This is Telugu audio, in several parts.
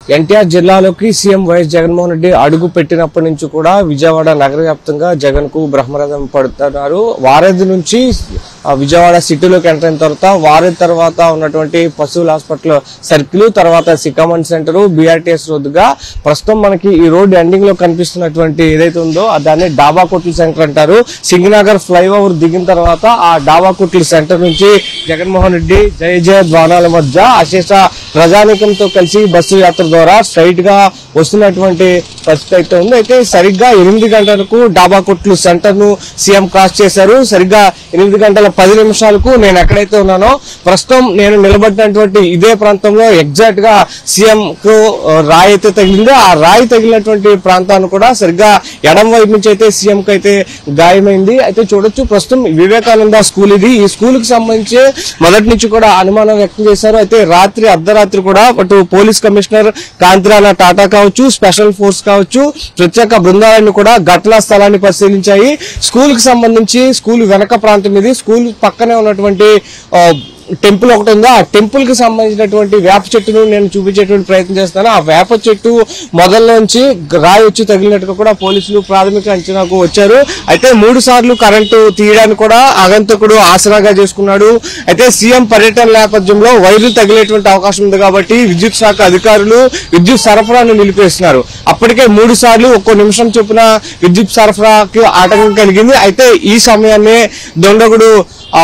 ఎన్టీఆర్ జిల్లాలోకి సీఎం వైఎస్ జగన్మోహన్ రెడ్డి అడుగు పెట్టినప్పటి నుంచి కూడా విజయవాడ నగర వ్యాప్తంగా జగన్ కు బ్రహ్మరథం పడుతున్నారు వారధి నుంచి ఆ, విజయవాడ సిటీలోకి ఎంటర్ అయిన తర్వాత వారధి తర్వాత ఉన్నటువంటి పశువుల హాస్పిటల్ సర్కిల్ తర్వాత సికామన్ సెంటర్ బీఆర్టీఎస్ రోడ్డుగా ప్రస్తుతం మనకి ఈ రోడ్ ఎండింగ్ లో కనిపిస్తున్నటువంటి ఏదైతే ఉందో ఆ దాన్ని డాబా కొట్ల సెంటర్ అంటారు సింగనగర్ ఫ్లైఓవర్ దిగిన తర్వాత ఆ డాబా కొట్ల సెంటర్ నుంచి జగన్మోహన్ రెడ్డి జయ జయ ద్వానాల మధ్య అశేష ప్రజానీకంతో కలిసి బస్సు యాత్ర ద్వారా స్ట్రైట్ గా వస్తున్నటువంటి పరిస్థితి అయితే ఉంది అయితే సరిగ్గా ఎనిమిది గంటలకు డాబా కొట్లు సెంటర్ ను సీఎం క్రాస్ చేశారు సరిగ్గా ఎనిమిది గంటల పది నిమిషాలకు నేను ఎక్కడైతే ఉన్నానో ప్రస్తుతం నేను నిలబడినటువంటి ఇదే ప్రాంతంలో ఎగ్జాక్ట్ గా సీఎం కు ఆ, రాయి అయితే తగిలింది ఆ రాయి తగిలినటువంటి ప్రాంతాన్ని కూడా సరిగ్గా ఎడం వైపు నుంచి అయితే సీఎం కి అయితే గాయమైంది అయితే చూడొచ్చు ప్రస్తుతం వివేకానంద స్కూల్ ఇది ఈ స్కూల్ కి సంబంధించి మొదటి నుంచి కూడా అనుమానం వ్యక్తం చేశారు అయితే రాత్రి అర్ధరాత్రి కూడా అటు పోలీస్ కమిషనర్ కాంతిరాణ టాటా కావచ్చు స్పెషల్ ఫోర్స్ కావచ్చు ప్రత్యేక బృందాలను కూడా ఘటనా స్థలాన్ని పరిశీలించాయి స్కూల్ కి సంబంధించి స్కూల్ వెనక ప్రాంతం ఇది స్కూల్ పక్కనే ఉన్నటువంటి ఆ, టెంపుల్ ఒకటి ఉందో ఆ టెంపుల్ కి సంబంధించినటువంటి వేప చెట్టును నేను చూపించేటువంటి ప్రయత్నం చేస్తాను ఆ వేప చెట్టు మొదల్లోంచి రాయి వచ్చి తగిలినట్టుగా కూడా పోలీసులు ప్రాథమిక అంచనాకు వచ్చారు అయితే మూడు సార్లు కరెంటు తీయడానికి కూడా ఆగంతకుడు ఆసరాగా చేసుకున్నాడు అయితే సీఎం పర్యటన నేపథ్యంలో వైర్లు తగిలేటువంటి అవకాశం ఉంది కాబట్టి విద్యుత్ శాఖ అధికారులు విద్యుత్ సరఫరాను నిలిపేస్తున్నారు అప్పటికే మూడు సార్లు ఒక్కో నిమిషం చొప్పున విద్యుత్ సరఫరాకి ఆటంకం కలిగింది అయితే ఈ సమయాన్ని దొండగుడు ఆ,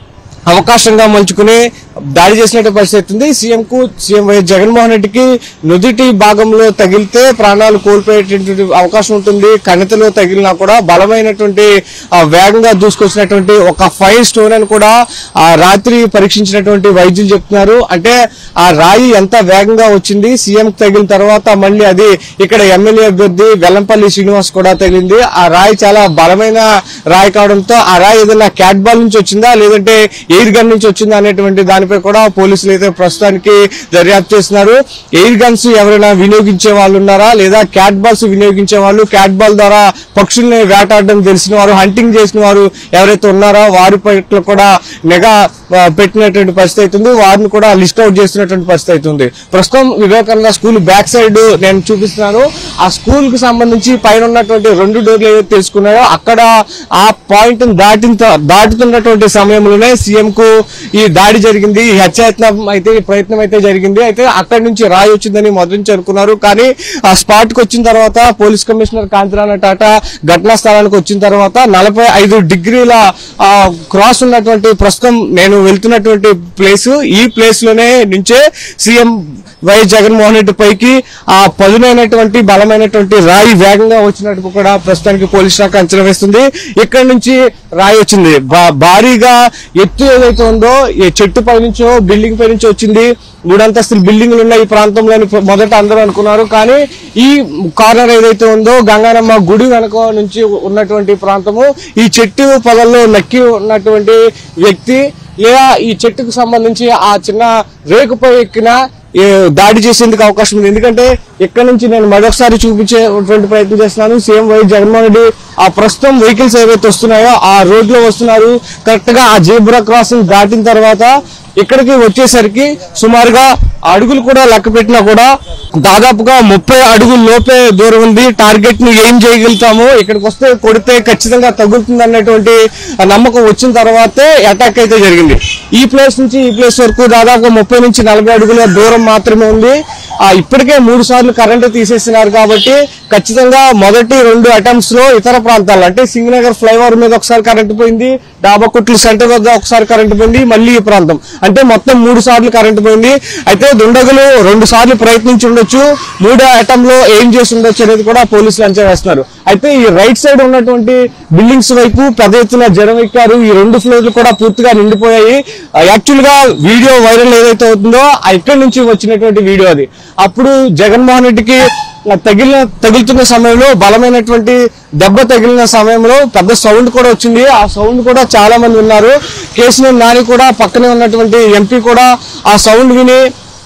అవకాశంగా మలుచుకుని దాడి చేసినట్టు పరిస్థితి ఉంది సీఎం కు సీఎం వైఎస్ జగన్మోహన్ రెడ్డికి నుదిటి భాగంలో తగిలితే ప్రాణాలు కోల్పోయేటువంటి అవకాశం ఉంటుంది కణితలో తగిలినా కూడా బలమైనటువంటి ఆ, వేగంగా దూసుకొచ్చినటువంటి ఒక ఫైర్ స్టోన్ అని కూడా ఆ రాత్రి పరీక్షించినటువంటి వైద్యులు చెప్తున్నారు అంటే ఆ రాయి ఎంత వేగంగా వచ్చింది సీఎం తగిలిన తర్వాత మళ్ళీ అది ఇక్కడ ఎమ్మెల్యే అభ్యర్థి వెల్లంపల్లి శ్రీనివాస్ కూడా తగిలింది ఆ రాయి చాలా బలమైన రాయి కావడంతో ఆ రాయి ఏదైనా క్యాట్ బాల్ నుంచి వచ్చిందా లేదంటే ఎయిర్ గన్ నుంచి వచ్చిందా అనేటువంటి దానిపై కూడా పోలీసులు అయితే ప్రస్తుతానికి దర్యాప్తు చేస్తున్నారు ఎయిర్ గన్స్ ఎవరైనా వినియోగించే వాళ్ళు ఉన్నారా లేదా క్యాట్ బాల్స్ వినియోగించే వాళ్ళు క్యాట్ బాల్ ద్వారా పక్షుల్ని వేటాడడం తెలిసిన వారు హంటింగ్ చేసిన వారు ఎవరైతే ఉన్నారో వారి పట్ల కూడా నిఘా ఆ, పెట్టినటువంటి పరిస్థితి అవుతుంది వారిని కూడా లిస్ట్ అవుట్ చేస్తున్నటువంటి పరిస్థితి అవుతుంది ప్రస్తుతం వివేకానంద స్కూల్ బ్యాక్ సైడ్ నేను చూపిస్తున్నాను ఆ స్కూల్ కి సంబంధించి పైన ఉన్నటువంటి రెండు డోర్లు ఏవైతే తెలుసుకున్నాయో అక్కడ ఆ పాయింట్ దాటిన త- దాటుతున్నటువంటి సమయంలోనే సీఎం కు ఈ దాడి జరిగింది ఈ హత్యాయత్నం అయితే ఈ ప్రయత్నం అయితే జరిగింది అయితే అక్కడి నుంచి రాయి వచ్చిందని మొదటి నుంచి అనుకున్నారు కానీ ఆ స్పాట్ కి వచ్చిన తర్వాత పోలీస్ కమిషనర్ కాంతిరాణ టాటా ఘటనా స్థలానికి వచ్చిన తర్వాత నలభై ఐదు డిగ్రీల ఆ, క్రాస్ ఉన్నటువంటి ప్రస్తుతం నేను వెళ్తున్నటువంటి ప్లేస్ ఈ ప్లేస్ లోనే నుంచే సీఎం వైఎస్ జగన్మోహన్ రెడ్డి పైకి ఆ పదునైనటువంటి బలమైనటువంటి రాయి వేగంగా వచ్చినట్టు కూడా ప్రస్తుతానికి పోలీస్ శాఖ అంచనా వేస్తుంది ఇక్కడ నుంచి రాయి వచ్చింది బా- భారీగా ఎత్తు ఏదైతే ఉందో ఈ చెట్టు పై నుంచో బిల్డింగ్ పై నుంచి వచ్చింది మూడంతస్తుల బిల్డింగ్లు ఉన్న ఈ ప్రాంతంలోని మొదట అందరూ అనుకున్నారు కానీ ఈ కార్నర్ ఏదైతే ఉందో గంగానమ్మ గుడి వెనక నుంచి ఉన్నటువంటి ప్రాంతము ఈ చెట్టు పొదల్లో నక్కి ఉన్నటువంటి వ్యక్తి లేదా ఈ చెట్టుకు సంబంధించి ఆ చిన్న రేకుపై ఎక్కిన ఏ, దాడి చేసేందుకు అవకాశం ఉంది ఎందుకంటే ఇక్కడ నుంచి నేను మరొకసారి చూపించేటువంటి ప్రయత్నం చేస్తున్నాను సీఎం వైఎస్ జగన్మోహన్ రెడ్డి ఆ ప్రస్తుతం వెహికల్స్ ఏవైతే వస్తున్నాయో ఆ రోడ్ లో వస్తున్నారు కరెక్ట్ గా ఆ జేబ్రా క్రాసింగ్ దాటిన తర్వాత ఇక్కడికి వచ్చేసరికి సుమారుగా అడుగులు కూడా లెక్క పెట్టినా కూడా దాదాపుగా ముప్పై అడుగుల లోపే దూరం ఉంది టార్గెట్ ని ఏం చేయగలుగుతాము ఇక్కడికి వస్తే కొడితే ఖచ్చితంగా తగులుతుంది అన్నటువంటి నమ్మకం వచ్చిన తర్వాతే అటాక్ అయితే జరిగింది ఈ ప్లేస్ నుంచి ఈ ప్లేస్ వరకు దాదాపు ముప్పై నుంచి నలభై అడుగుల దూరం మాత్రమే ఉంది ఆ ఇప్పటికే మూడు సార్లు కరెంటు తీసేసినారు కాబట్టి ఖచ్చితంగా మొదటి రెండు అటెంప్ట్స్ లో ఇతర ప్రాంతాలు అంటే సింగనగర్ ఫ్లైఓవర్ మీద ఒకసారి కరెంటు పోయింది డాబాకుట్ల సెంటర్ వద్ద ఒకసారి కరెంటు పోయింది మళ్ళీ ఈ ప్రాంతం అంటే మొత్తం మూడు సార్లు కరెంటు పోయింది అయితే దుండగులు రెండు సార్లు ప్రయత్నించి ఉండొచ్చు మూడో అటెంప్ట్ లో ఏం చేసి ఉండొచ్చు అనేది కూడా పోలీసులు అంచనా వేస్తున్నారు అయితే ఈ రైట్ సైడ్ ఉన్నటువంటి బిల్డింగ్స్ వైపు పెద్ద ఎత్తున జనం ఎక్కారు ఈ రెండు ఫ్లోర్లు కూడా పూర్తిగా నిండిపోయాయి యాక్చువల్ గా వీడియో వైరల్ ఏదైతే అవుతుందో ఆ ఇక్కడి నుంచి వచ్చినటువంటి వీడియో అది అప్పుడు జగన్మోహన్ రెడ్డికి తగిలిన తగులుతున్న సమయంలో బలమైనటువంటి దెబ్బ తగిలిన సమయంలో పెద్ద సౌండ్ కూడా వచ్చింది ఆ సౌండ్ కూడా చాలా మంది ఉన్నారు కేసీఆర్ నాని కూడా పక్కనే ఉన్నటువంటి ఎంపీ కూడా ఆ సౌండ్ విని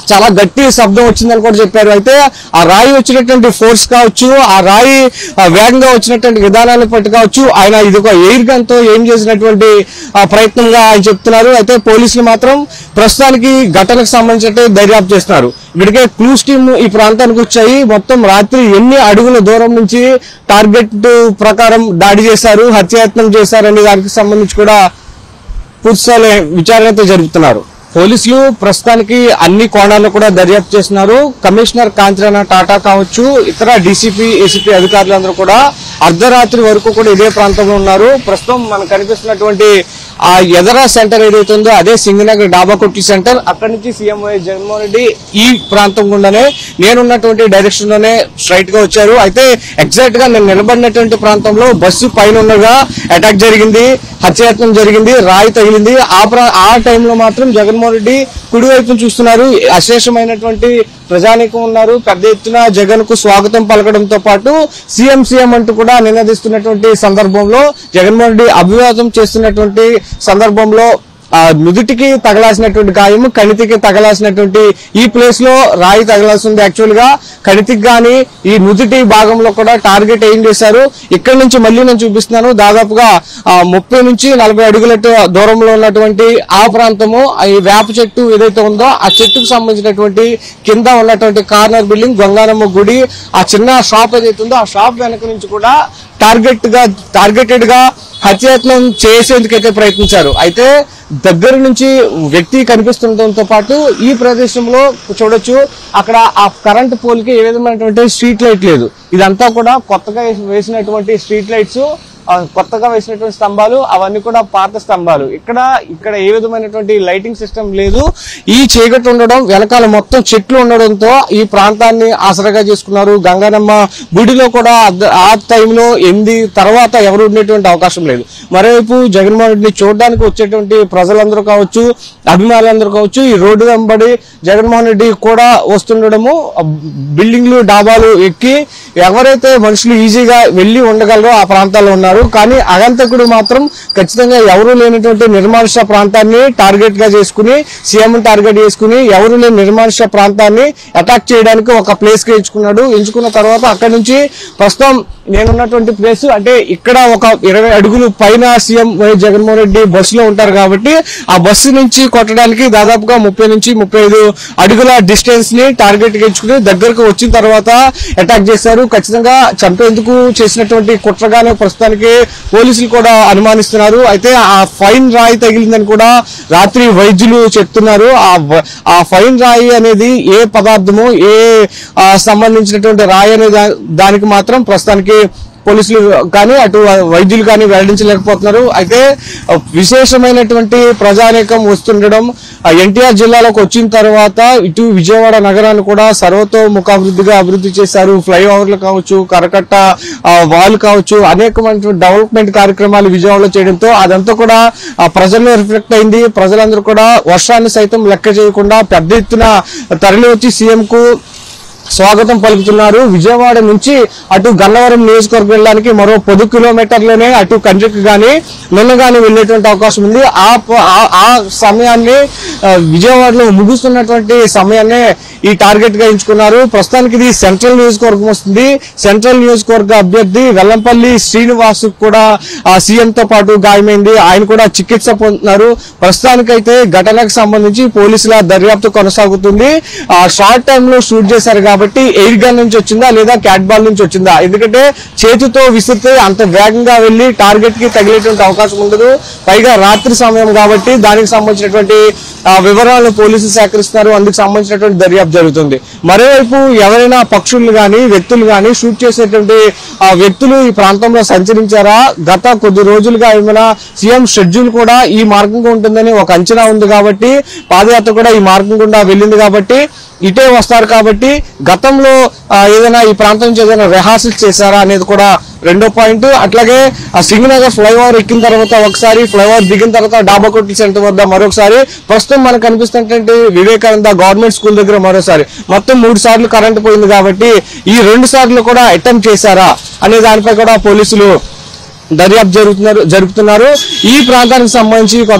చాలా గట్టి శబ్దం వచ్చిందని కూడా చెప్పారు అయితే ఆ రాయి వచ్చినటువంటి ఫోర్స్ కావచ్చు ఆ రాయి ఆ, వేగంగా వచ్చినటువంటి విధానాన్ని బట్టి కావచ్చు ఆయన ఇది ఒక ఎయిర్ గన్ తో ఏం చేసినటువంటి ఆ, ప్రయత్నంగా ఆయన చెప్తున్నారు అయితే పోలీసులు మాత్రం ప్రస్తుతానికి ఘటనకు సంబంధించిన దర్యాప్తు చేస్తున్నారు ఇప్పటికే క్లూస్ టీమ్ ఈ ప్రాంతానికి వచ్చాయి మొత్తం రాత్రి ఎన్ని అడుగుల దూరం నుంచి టార్గెట్ ప్రకారం దాడి చేశారు హత్యాయత్నం చేశారనే దానికి సంబంధించి కూడా పూర్తిస్థాయిలో విచారణ అయితే జరుపుతున్నారు పోలీసులు ప్రస్తుతానికి అన్ని కోణాల్లో కూడా దర్యాప్తు చేస్తున్నారు కమిషనర్ కాంచనా టాటా కావచ్చు ఇతర డీసీపీ ఏసీపీ అధికారులందరూ కూడా అర్ధరాత్రి వరకు కూడా ఇదే ప్రాంతంలో ఉన్నారు ప్రస్తుతం మనకు కనిపిస్తున్నటువంటి ఆ ఎదరా సెంటర్ ఏదైతే ఉందో అదే సింగనగర్ డాబా కొట్టి సెంటర్ అక్కడి నుంచి సీఎం వైఎస్ జగన్మోహన్ రెడ్డి ఈ ప్రాంతం గుండానే నేనున్నటువంటి డైరెక్షన్ లోనే స్ట్రైట్ గా వచ్చారు అయితే ఎగ్జాక్ట్ గా నేను నిలబడినటువంటి ప్రాంతంలో బస్సు పైన ఉండగా అటాక్ జరిగింది హత్యాయత్నం జరిగింది రాయి తగిలింది ఆ ప్రా- ఆ టైంలో మాత్రం జగన్మోహన్ రెడ్డి కుడివైపును చూస్తున్నారు అశేషమైనటువంటి ప్రజానీకం ఉన్నారు పెద్ద ఎత్తున జగన్ కు స్వాగతం పలకడంతో పాటు సీఎం సీఎం అంటూ కూడా నినదిస్తున్నటువంటి సందర్భంలో జగన్మోహన్ రెడ్డి అభివాదం చేస్తున్నటువంటి సందర్భంలో ఆ నుదుటికి తగలాసినటువంటి గాయం కణితికి తగలాసినటువంటి ఈ ప్లేస్ లో రాయి తగలాల్సింది యాక్చువల్ గా కణితికి గాని ఈ నుదుటి భాగంలో కూడా టార్గెట్ ఏం చేశారు ఇక్కడ నుంచి మళ్ళీ నేను చూపిస్తున్నాను దాదాపుగా ఆ, ముప్పై నుంచి నలభై అడుగుల దూరంలో ఉన్నటువంటి ఆ ప్రాంతము ఆ ఈ వేప చెట్టు ఏదైతే ఉందో ఆ చెట్టుకు సంబంధించినటువంటి కింద ఉన్నటువంటి కార్నర్ బిల్డింగ్ గంగానమ్మ గుడి ఆ చిన్న షాప్ ఏదైతే ఉందో ఆ షాప్ వెనక నుంచి కూడా టార్గెట్ గా టార్గెటెడ్ గా హత్యాయత్నం చేసేందుకైతే ప్రయత్నించారు అయితే దగ్గర నుంచి వ్యక్తి కనిపిస్తుండటంతో పాటు ఈ ప్రదేశంలో చూడొచ్చు అక్కడ ఆ కరెంట్ పోల్ కి ఏ విధమైనటువంటి స్ట్రీట్ లైట్ లేదు ఇదంతా కూడా కొత్తగా వేసి- వేసినటువంటి స్ట్రీట్ లైట్స్ ఆ, కొత్తగా వేసినటువంటి స్తంభాలు అవన్నీ కూడా పాత స్తంభాలు ఇక్కడ ఇక్కడ ఏ విధమైనటువంటి లైటింగ్ సిస్టమ్ లేదు ఈ చీకటి ఉండడం వెనకాల మొత్తం చెట్లు ఉండడంతో ఈ ప్రాంతాన్ని ఆసరాగా చేసుకున్నారు గంగానమ్మ గుడిలో కూడా అద్ద- ఆ టైంలో ఎనిమిది తర్వాత ఎవరు ఉండేటువంటి అవకాశం లేదు మరోవైపు జగన్మోహన్ రెడ్డిని చూడడానికి వచ్చేటువంటి ప్రజలందరూ కావచ్చు అభిమానులందరూ కావచ్చు ఈ రోడ్డు వెంబడి జగన్మోహన్ రెడ్డి కూడా వస్తుండడము ఆ బిల్డింగ్లు డాబాలు ఎక్కి ఎవరైతే మనుషులు ఈజీగా వెళ్లి ఉండగలరో ఆ ప్రాంతాల్లో ఉన్నారు కానీ అగంతకుడు మాత్రం ఖచ్చితంగా ఎవరు లేనటువంటి నిర్మానుష ప్రాంతాన్ని టార్గెట్ గా చేసుకుని సీఎం టార్గెట్ చేసుకుని ఎవరు లేని నిర్మానుష ప్రాంతాన్ని అటాక్ చేయడానికి ఒక ప్లేస్ గా ఎంచుకున్నాడు ఎంచుకున్న తర్వాత అక్కడి నుంచి ప్రస్తుతం నేనున్నటువంటి ప్లేస్ అంటే ఇక్కడ ఒక ఇరవై అడుగులు పైన సీఎం వైఎస్ జగన్మోహన్ రెడ్డి బస్సులో ఉంటారు కాబట్టి ఆ బస్సు నుంచి కొట్టడానికి దాదాపుగా ముప్పై నుంచి ముప్పై ఐదు అడుగుల డిస్టెన్స్ ని టార్గెట్ గా ఎంచుకుని దగ్గరకు వచ్చిన తర్వాత అటాక్ చేశారు ఖచ్చితంగా చంపేందుకు చేసినటువంటి కుట్రగానే ప్రస్తుతానికి పోలీసులు కూడా అనుమానిస్తున్నారు అయితే ఆ ఫైన్ రాయి తగిలిందని కూడా రాత్రి వైద్యులు చెప్తున్నారు ఆ వ- ఆ ఫైన్ రాయి అనేది ఏ పదార్థము ఏ ఆ, సంబంధించినటువంటి రాయి అనే దా- దానికి మాత్రం ప్రస్తుతానికి పోలీసులు కానీ అటు వైద్యులు కానీ వెల్లడించలేకపోతున్నారు అయితే ఆ, విశేషమైనటువంటి ప్రజానీకం వస్తుండడం ఎన్టీఆర్ జిల్లాలోకి వచ్చిన తర్వాత ఇటు విజయవాడ నగరాన్ని కూడా సర్వతోముఖాభివృద్ధిగా అభివృద్ధి చేశారు ఫ్లైఓవర్లు కావచ్చు కరకట్ట ఆ, వాల్ కావచ్చు అనేకమైనటువంటి డెవలప్మెంట్ కార్యక్రమాలు విజయవాడలో చేయడంతో అదంతా కూడా ఆ, ప్రజల్లో రిఫ్లెక్ట్ అయింది ప్రజలందరూ కూడా వర్షాన్ని సైతం లెక్క చేయకుండా పెద్ద ఎత్తున తరలి వచ్చి సీఎం కు స్వాగతం పలుకుతున్నారు విజయవాడ నుంచి అటు గన్నవరం నియోజకవర్గం వెళ్ళడానికి మరో పది కిలోమీటర్లోనే అటు కండ్రికి గాని నిన్న గాని వెళ్ళేటువంటి అవకాశం ఉంది ఆ ప- ఆ- ఆ సమయాన్ని ఆ, విజయవాడలో ముగుస్తున్నటువంటి సమయాన్ని ఈ టార్గెట్ గా ఎంచుకున్నారు ప్రస్తుతానికి ఇది సెంట్రల్ నియోజకవర్గం వస్తుంది సెంట్రల్ నియోజకవర్గ అభ్యర్థి వెల్లంపల్లి శ్రీనివాస్ కూడా ఆ సీఎం తో పాటు గాయమైంది ఆయన కూడా చికిత్స పొందుతున్నారు ప్రస్తుతానికైతే ఘటనకు సంబంధించి పోలీసుల దర్యాప్తు కొనసాగుతుంది ఆ షార్ట్ టైమ్ లో షూట్ చేశారు కాబట్టి ఎయిర్ గన్ నుంచి వచ్చిందా లేదా క్యాట్ బాల్ నుంచి వచ్చిందా ఎందుకంటే చేతితో విసిరితే అంత వేగంగా వెళ్లి టార్గెట్ కి తగిలేటువంటి అవకాశం ఉండదు పైగా రాత్రి సమయం కాబట్టి దానికి సంబంధించినటువంటి ఆ, వివరాలను పోలీసులు సేకరిస్తున్నారు అందుకు సంబంధించినటువంటి దర్యాప్తు జరుగుతుంది మరోవైపు ఎవరైనా పక్షులు గాని వ్యక్తులు గాని షూట్ చేసేటువంటి ఆ వ్యక్తులు ఈ ప్రాంతంలో సంచరించారా గత కొద్ది రోజులుగా ఏమైనా సీఎం షెడ్యూల్ కూడా ఈ మార్గంగా ఉంటుందని ఒక అంచనా ఉంది కాబట్టి పాదయాత్ర కూడా ఈ మార్గం గుండా వెళ్ళింది కాబట్టి ఇటే వస్తారు కాబట్టి గతంలో ఆ, ఏదైనా ఈ ప్రాంతం నుంచి ఏదైనా రెహాసిల్ చేశారా అనేది కూడా రెండో పాయింట్ అట్లాగే ఆ సింగనగర్ ఫ్లైఓవర్ ఎక్కిన తర్వాత ఒకసారి ఫ్లైఓవర్ దిగిన తర్వాత డాబా కొట్టి సెంటర్ వద్ద మరొకసారి ప్రస్తుతం మనకు కనిపిస్తున్నటువంటి వివేకానంద గవర్నమెంట్ స్కూల్ దగ్గర మరోసారి మొత్తం మూడు సార్లు కరెంట్ పోయింది కాబట్టి ఈ రెండు సార్లు కూడా అటెంప్ట్ చేశారా అనే దానిపై కూడా పోలీసులు దర్యాప్తు జరుగుతున్నారు జరుపుతున్నారు ఈ ప్రాంతానికి సంబంధించి కొంతమంది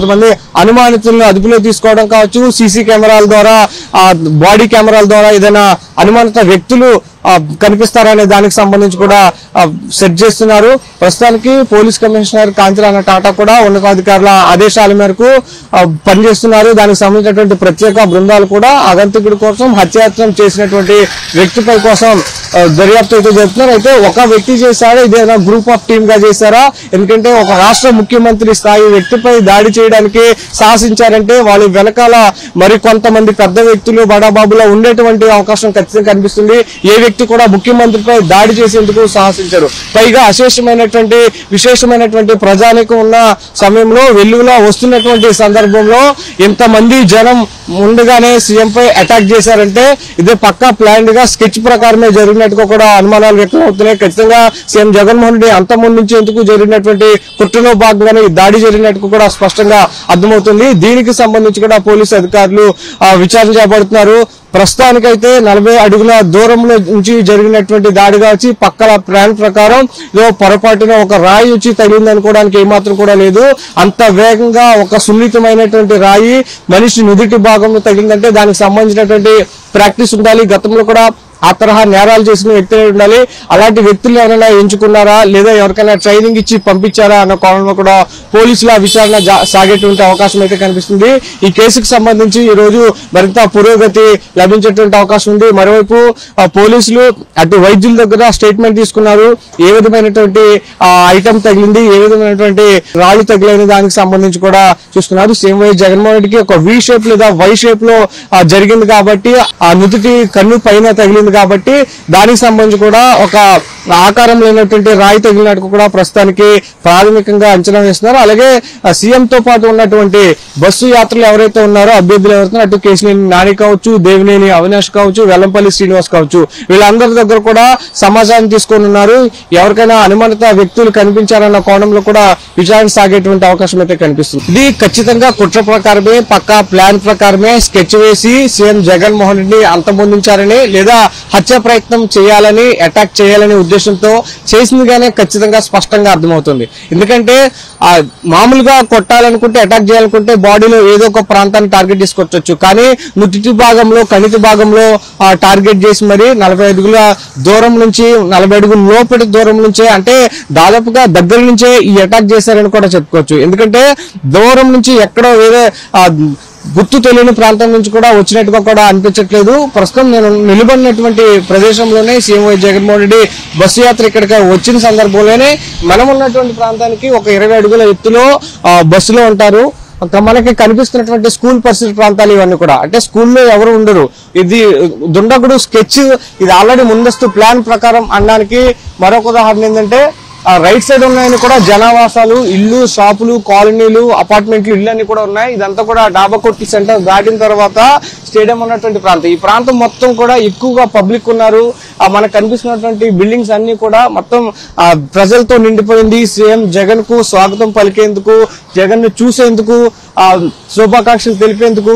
అనుమానితులను అదుపులో తీసుకోవడం కావచ్చు సీసీ కెమెరాల ద్వారా ఆ బాడీ కెమెరాల ద్వారా ఏదైనా అనుమానిత వ్యక్తులు ఆ, కనిపిస్తారనే దానికి సంబంధించి కూడా ఆ, సెట్ చేస్తున్నారు ప్రస్తుతానికి పోలీస్ కమిషనర్ కాంతిరాణ టాటా కూడా ఉన్నతాధికారుల ఆదేశాల మేరకు ఆ, పనిచేస్తున్నారు దానికి సంబంధించినటువంటి ప్రత్యేక బృందాలు కూడా ఆగంతుకుడి కోసం హత్యాయత్నం చేసినటువంటి వ్యక్తిపై కోసం ఆ, దర్యాప్తు అయితే జరుపుతున్నారు అయితే ఒక వ్యక్తి చేశారా ఇదేనా గ్రూప్ ఆఫ్ టీమ్ గా చేశారా ఎందుకంటే ఒక రాష్ట్ర ముఖ్యమంత్రి స్థాయి వ్యక్తిపై దాడి చేయడానికి సాహసించారంటే వాళ్ళ వెనకాల మరి కొంతమంది పెద్ద వ్యక్తులు బడాబాబులో ఉండేటువంటి అవకాశం ఖచ్చితంగా కనిపిస్తుంది ఏ వ్యక్తి కూడా ముఖ్యమంత్రిపై దాడి చేసేందుకు సాహసించారు పైగా అశేషమైనటువంటి విశేషమైనటువంటి ప్రజానికం ఉన్న సమయంలో వెలుగులో వస్తున్నటువంటి సందర్భంలో ఇంతమంది జనం ముందుగానే సీఎం పై అటాక్ చేశారంటే ఇదే పక్కా ప్లాన్డ్ గా స్కెచ్ ప్రకారమే జరిగినట్టుగా కూడా అనుమానాలు వ్యక్తం అవుతున్నాయి ఖచ్చితంగా సీఎం జగన్మోహన్ రెడ్డి అంతమంది నుంచి ఎందుకు జరిగినటువంటి కుట్రలో భాగంగానే ఈ దాడి జరిగినట్టు కూడా స్పష్టంగా అర్థమవుతుంది దీనికి సంబంధించి కూడా పోలీసు అధికారులు ఆ, విచారణ చేపడుతున్నారు ప్రస్తుతానికైతే నలభై అడుగుల దూరంలో నుంచి జరిగినటువంటి దాడి కావచ్చు పక్కల ప్లాన్ ప్రకారం ఏదో పొరపాటున ఒక రాయి వచ్చి తగిలింది అనుకోవడానికి ఏమాత్రం కూడా లేదు అంత వేగంగా ఒక సున్నితమైనటువంటి రాయి మనిషి నుదుటి భాగంలో తగిలిందంటే దానికి సంబంధించినటువంటి ప్రాక్టీస్ ఉండాలి గతంలో కూడా ఆ తరహా నేరాలు చేసిన వ్యక్తులే ఉండాలి అలాంటి వ్యక్తులు ఎవరైనా ఎంచుకున్నారా లేదా ఎవరికైనా ట్రైనింగ్ ఇచ్చి పంపించారా అన్న కోణంలో కూడా పోలీసుల విచారణ జా- సాగేటువంటి అవకాశం అయితే కనిపిస్తుంది ఈ కేసుకు సంబంధించి ఈ రోజు మరింత పురోగతి లభించేటువంటి అవకాశం ఉంది మరోవైపు ఆ, పోలీసులు అటు వైద్యుల దగ్గర స్టేట్మెంట్ తీసుకున్నారు ఏ విధమైనటువంటి ఐటమ్ తగిలింది ఏ విధమైనటువంటి రాళ్ళు తగిలిన దానికి సంబంధించి కూడా చూస్తున్నారు సేమ్ వై జగన్మోహన్ రెడ్డికి ఒక వి షేప్ లేదా వై షేప్ లో ఆ, జరిగింది కాబట్టి ఆ నుదుటి కన్ను పైన తగిలింది కాబట్టి దానికి సంబంధించి కూడా ఒక ఆకారం లేనటువంటి రాయి తగిలినట్టు కూడా ప్రస్తుతానికి ప్రాథమికంగా అంచనా వేస్తున్నారు అలాగే సీఎం తో పాటు ఉన్నటువంటి బస్సు యాత్రలు ఎవరైతే ఉన్నారో అభ్యర్థులు ఎవరైతే అటు కేశినేని నాని కావచ్చు దేవినేని అవినాష్ కావచ్చు వెల్లంపల్లి శ్రీనివాస్ కావచ్చు వీళ్ళందరి దగ్గర కూడా సమాచారం తీసుకొని ఉన్నారు ఎవరికైనా అనుమానిత వ్యక్తులు కనిపించారన్న కోణంలో కూడా విచారణ సాగేటువంటి అవకాశం అయితే కనిపిస్తుంది ఇది ఖచ్చితంగా కుట్ర ప్రకారమే పక్కా ప్లాన్ ప్రకారమే స్కెచ్ వేసి సీఎం జగన్మోహన్ రెడ్డి అంతమొందించారని లేదా హత్య ప్రయత్నం చేయాలని అటాక్ చేయాలనే ఉద్దేశంతో చేసిందిగానే ఖచ్చితంగా స్పష్టంగా అర్థమవుతుంది ఎందుకంటే ఆ మామూలుగా కొట్టాలనుకుంటే అటాక్ చేయాలనుకుంటే బాడీలో ఏదో ఒక ప్రాంతాన్ని టార్గెట్ చేసుకొచ్చొచ్చు కానీ నుటిటి భాగంలో కణితి భాగంలో ఆ, టార్గెట్ చేసి మరి నలభై అడుగుల దూరం నుంచి నలభై అడుగుల లోపటి దూరం నుంచే అంటే దాదాపుగా దగ్గర నుంచే ఈ అటాక్ చేశారని కూడా చెప్పుకోవచ్చు ఎందుకంటే దూరం నుంచి ఎక్కడో వేరే ఆ, గుర్తు తెలియని ప్రాంతం నుంచి కూడా వచ్చినట్టుగా కూడా అనిపించట్లేదు ప్రస్తుతం నేను నిలబడినటువంటి ప్రదేశంలోనే CM Y Jaganmohan Reddy bus యాత్ర ఇక్కడికి వచ్చిన సందర్భంలోనే మనం ఉన్నటువంటి ప్రాంతానికి ఒక ఇరవై అడుగుల ఎత్తులో ఆ, బస్సులో ఉంటారు ఒక మనకి కనిపిస్తున్నటువంటి స్కూల్ పరిసర ప్రాంతాలు ఇవన్నీ కూడా అంటే స్కూల్లో ఎవరు ఉండరు ఇది దుండగుడు స్కెచ్ ఇది ఆల్రెడీ ముందస్తు ప్లాన్ ప్రకారం అనడానికి మరొక ఉదాహరణ ఏంటంటే ఆ రైట్ సైడ్ ఉన్నాయని కూడా జనావాసాలు ఇల్లు షాపులు కాలనీలు అపార్ట్మెంట్లు ఇల్లు అన్ని కూడా ఉన్నాయి ఇదంతా కూడా డాబా కొట్టి సెంటర్ దాటిన తర్వాత స్టేడియం ఉన్నటువంటి ప్రాంతం ఈ ప్రాంతం మొత్తం కూడా ఎక్కువగా పబ్లిక్ ఉన్నారు ఆ మనకు కనిపిస్తున్నటువంటి బిల్డింగ్స్ అన్ని కూడా మొత్తం ఆ ప్రజలతో నిండిపోయింది సీఎం జగన్ కు స్వాగతం పలికేందుకు జగన్ ను చూసేందుకు ఆ శుభాకాంక్షలు తెలిపేందుకు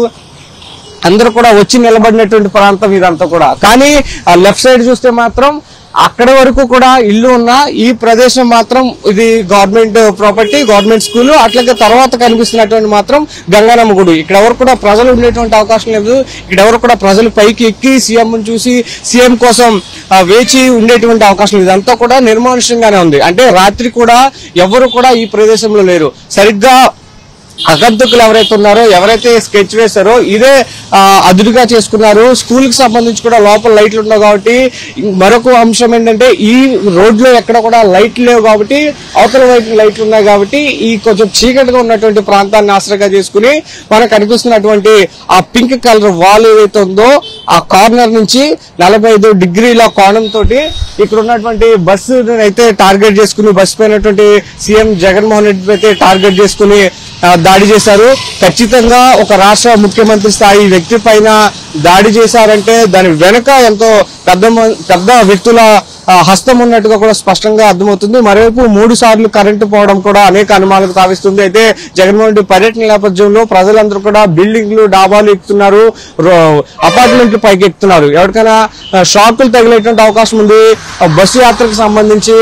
అందరూ కూడా వచ్చి నిలబడినటువంటి ప్రాంతం ఇదంతా కూడా కానీ ఆ లెఫ్ట్ సైడ్ చూస్తే మాత్రం అక్కడ వరకు కూడా ఇల్లు ఉన్న ఈ ప్రదేశం మాత్రం ఇది గవర్నమెంట్ ప్రాపర్టీ గవర్నమెంట్ స్కూల్ అట్లాగే తర్వాత కనిపిస్తున్నటువంటి మాత్రం గంగానమ్మ గుడి ఇక్కడ ఎవరు కూడా ప్రజలు ఉండేటువంటి అవకాశం లేదు ఇక్కడ ఎవరు కూడా ప్రజలు పైకి ఎక్కి సీఎం చూసి సీఎం కోసం ఆ, వేచి ఉండేటువంటి అవకాశం లేదు ఇదంతా కూడా నిర్మానుష్యంగానే ఉంది అంటే రాత్రి కూడా ఎవరు కూడా ఈ ప్రదేశంలో లేరు సరిగ్గా అగంతకులు ఎవరైతే ఉన్నారో ఎవరైతే స్కెచ్ వేశారో ఇదే ఆ, అదురుగా చేసుకున్నారు స్కూల్ కి సంబంధించి కూడా లోపల లైట్లు ఉండవు కాబట్టి మరొక అంశం ఏంటంటే ఈ రోడ్ లో ఎక్కడ కూడా లైట్లు లేవు కాబట్టి అవతల వైపు లైట్లు ఉన్నాయి కాబట్టి ఈ కొంచెం చీకటిగా ఉన్నటువంటి ప్రాంతాన్ని ఆశ్రయంగా చేసుకుని మనకు కనిపిస్తున్నటువంటి ఆ పింక్ కలర్ వాల్ ఏదైతే ఉందో ఆ కార్నర్ నుంచి నలభై ఐదు డిగ్రీల కోణం తోటి ఇక్కడ ఉన్నటువంటి బస్సు అయితే టార్గెట్ చేసుకుని బస్సు పైనటువంటి సీఎం జగన్మోహన్ రెడ్డి అయితే టార్గెట్ చేసుకుని ఆ, దాడి చేశారు ఖచ్చితంగా ఒక రాష్ట్ర ముఖ్యమంత్రి స్థాయి వ్యక్తి పైన దాడి చేశారంటే దాని వెనుక ఎంతో పెద్ద మ- పెద్ద వ్యక్తుల ఆ, హస్తం ఉన్నట్టుగా కూడా స్పష్టంగా అర్థమవుతుంది మరోవైపు మూడు సార్లు కరెంటు పోవడం కూడా అనేక అనుమానాలకు తావిస్తుంది అయితే జగన్మోహన్ రెడ్డి పర్యటన నేపథ్యంలో ప్రజలందరూ కూడా బిల్డింగ్లు డాబాలు ఎక్కుతున్నారు రో- అపార్ట్మెంట్లు పైకి ఎక్కుతున్నారు ఎవరికైనా ఆ, షాకులు తగిలేటువంటి అవకాశం ఉంది ఆ, బస్సు యాత్రకు సంబంధించి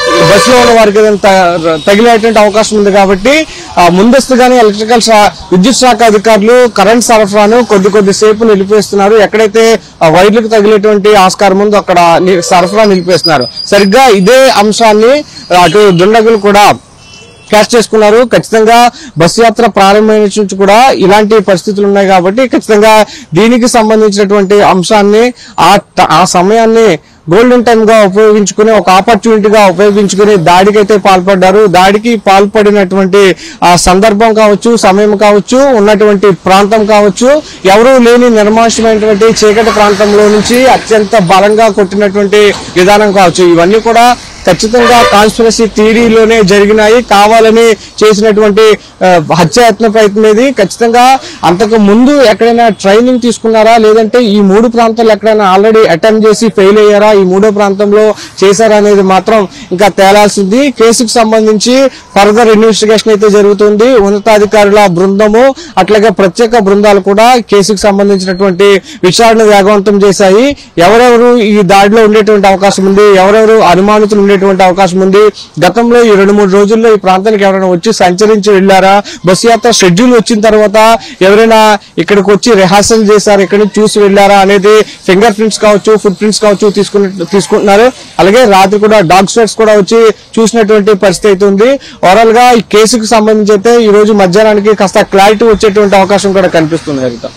బస్సులో ఉన్న వారికి ఏదైనా త- తగిలేటువంటి అవకాశం ఉంది కాబట్టి ఆ ముందస్తుగానే ఎలక్ట్రికల్ శా విద్యుత్ శాఖ అధికారులు కరెంట్ సరఫరాను కొద్ది కొద్ది సేపు నిలిపేస్తున్నారు ఎక్కడైతే ఆ వైర్లకు తగిలేటువంటి ఆస్కారం ఉందో అక్కడ ని- సరఫరా నిలిపేస్తున్నారు సరిగ్గా ఇదే అంశాన్ని అటు దుండగులు కూడా క్యాచ్ చేసుకున్నారు ఖచ్చితంగా బస్సు యాత్ర ప్రారంభమైన నుంచి కూడా ఇలాంటి పరిస్థితులు ఉన్నాయి కాబట్టి ఖచ్చితంగా దీనికి సంబంధించినటువంటి అంశాన్ని ఆ ట- ఆ సమయాన్ని గోల్డెన్ టైమ్ గా ఉపయోగించుకుని ఒక ఆపర్చునిటీగా ఉపయోగించుకుని దాడికైతే పాల్పడ్డారు దాడికి పాల్పడినటువంటి ఆ సందర్భం కావచ్చు సమయం కావచ్చు ఉన్నటువంటి ప్రాంతం కావచ్చు ఎవరూ లేని నిర్మానుషమైనటువంటి చీకటి ప్రాంతంలో నుంచి అత్యంత బలంగా కొట్టినటువంటి విధానం కావచ్చు ఇవన్నీ కూడా ఖచ్చితంగా కాన్స్పిరసీ థియరీలోనే జరిగినాయి కావాలని చేసినటువంటి ఆ, హత్యాయత్న ప్రయత్నం ఇది ఖచ్చితంగా అంతకు ముందు ఎక్కడైనా ట్రైనింగ్ తీసుకున్నారా లేదంటే ఈ మూడు ప్రాంతాలు ఎక్కడైనా ఆల్రెడీ అటెంప్ట్ చేసి ఫెయిల్ అయ్యారా ఈ మూడో ప్రాంతంలో చేశారా అనేది మాత్రం ఇంకా తేలాల్సింది కేసుకు సంబంధించి ఫర్దర్ ఇన్వెస్టిగేషన్ అయితే జరుగుతుంది ఉన్నతాధికారుల బృందము అట్లాగే ప్రత్యేక బృందాలు కూడా కేసుకు సంబంధించినటువంటి విచారణ వేగవంతం చేశాయి ఎవరెవరు ఈ దాడిలో ఉండేటువంటి అవకాశం ఉంది ఎవరెవరు అనుమానితులు ఉండేటువంటి అవకాశం ఉంది గతంలో ఈ రెండు మూడు రోజుల్లో ఈ ప్రాంతానికి ఎవరైనా వచ్చి సంచరించి వెళ్లారా బస్సు యాత్ర షెడ్యూల్ వచ్చిన తర్వాత ఎవరైనా ఇక్కడికి వచ్చి రిహార్సల్ చేశారు ఇక్కడి నుంచి చూసి వెళ్లారా అనేది ఫింగర్ ప్రింట్స్ కావచ్చు ఫుట్ ప్రింట్స్ కావచ్చు తీసుకున్న తీసుకుంటున్నారు అలాగే రాత్రి కూడా డాగ్ స్వెట్స్ కూడా వచ్చి చూసినటువంటి పరిస్థితి అయితే ఉంది ఓవరాల్ గా ఈ కేసుకు సంబంధించి అయితే ఈ రోజు మధ్యాహ్నానికి కాస్త క్లారిటీ వచ్చేటువంటి అవకాశం కూడా కనిపిస్తుంది హరిత